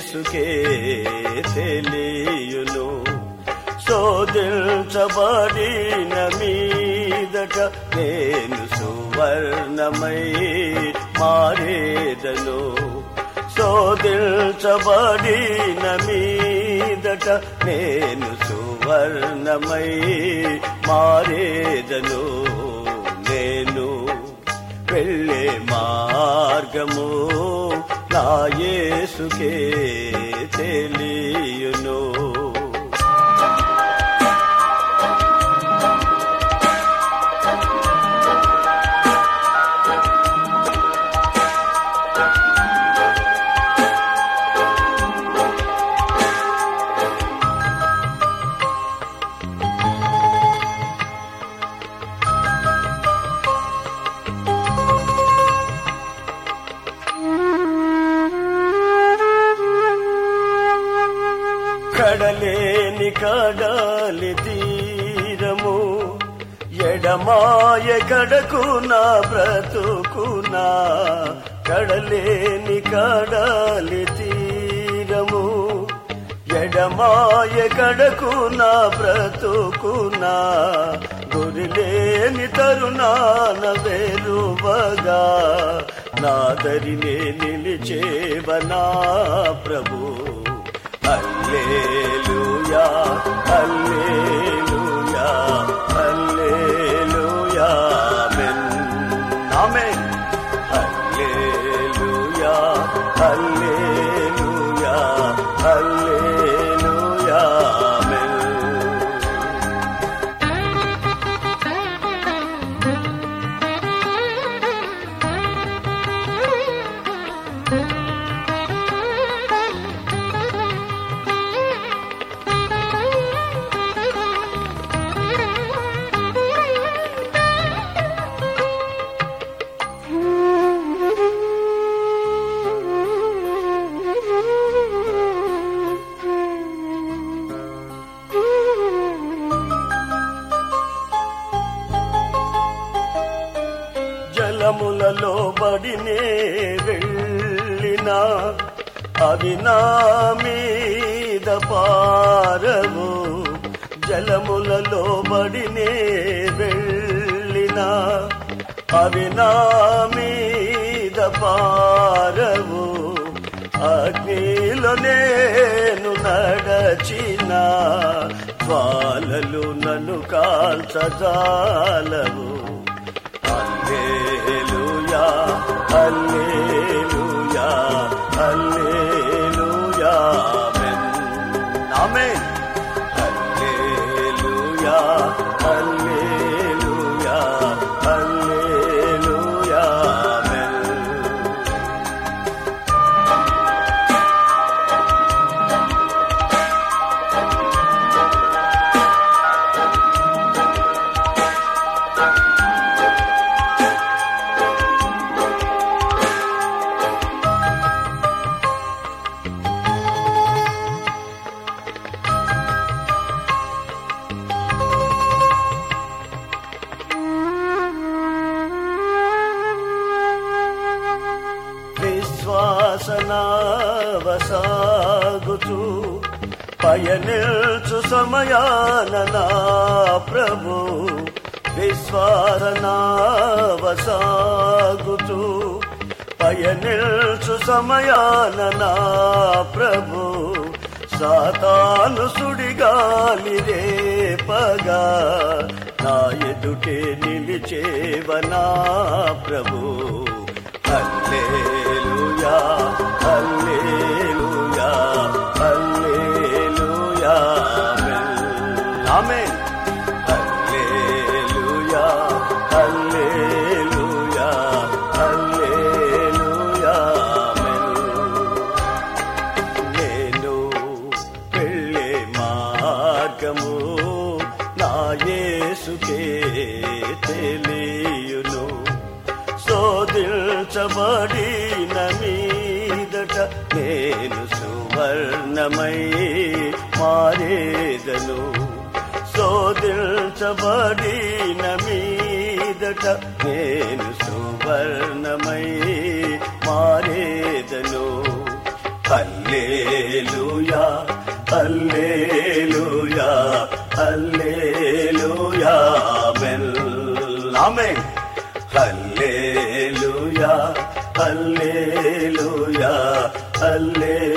యేసుకే తెలియును శోధించబడిన మీదట నేను సువర్ణమై మారేదను శోధించబడిన మీదట నేను సువర్ణమై మారేదను నేను వెళ్ళే మార్గము నా యేసుకే తెలియును కడలేని కడాలి తీరము ఎడమాయ కడకు నా బ్రతుకునా కడలేని కడాలి తీరము ఎడమాయ కడకు నా బ్రతుకునా గురిలేని తరుణాన వేరువగా నాదరినే నిలిచేవనా ప్రభు హల్లెలూయా హల్లెలూయా హల్లెలూయా ఆమేన్ ఆమేన్ హల్లెలూయా హల్లెలూయా హల్లెలూయా ఆమేన్ జలములలో బడినే వెళ్ళిన అవి నా మీద పారవు జలములలో బడినే వెళ్ళిన అవి నా మీద పారవు అగ్నిలో నేను నడచిన జ్వాలలు నన్ను కాల్చజాలవు హల్లెలూయా హల్లెలూయా హల్లెలూయా ఆమేన్ ఆమేన్ హల్లెలూయా హల్లెలూయా హల్లెలూయా ఆమేన్ విశ్వాసనావసాగుచు పయనిల్చు సమయాన నా ప్రభు విశ్వాసనావసాగుచు పయనిల్చు సమయాన నా ప్రభు సాతాను సుడిగాలి రేపగా నా ఎదుటే నిలిచేవనా ప్రభు హల్లెలూయా హల్లెలూయా హల్లెలూయా ఆమేన్ ఆమేన్ హల్లెలూయా హల్లెలూయా హల్లెలూయా ఆమేన్ నేను వెళ్ళే మార్గము నా యేసుకే తెలియును శోధించబడిన మీదట నేను సువర్ణమై మారేదను శోధించబడిన మీదట నేను సువర్ణమై మారేదను హల్లే hallelujah hallelujah hallelujah amen amen hallelujah hallelujah hallelujah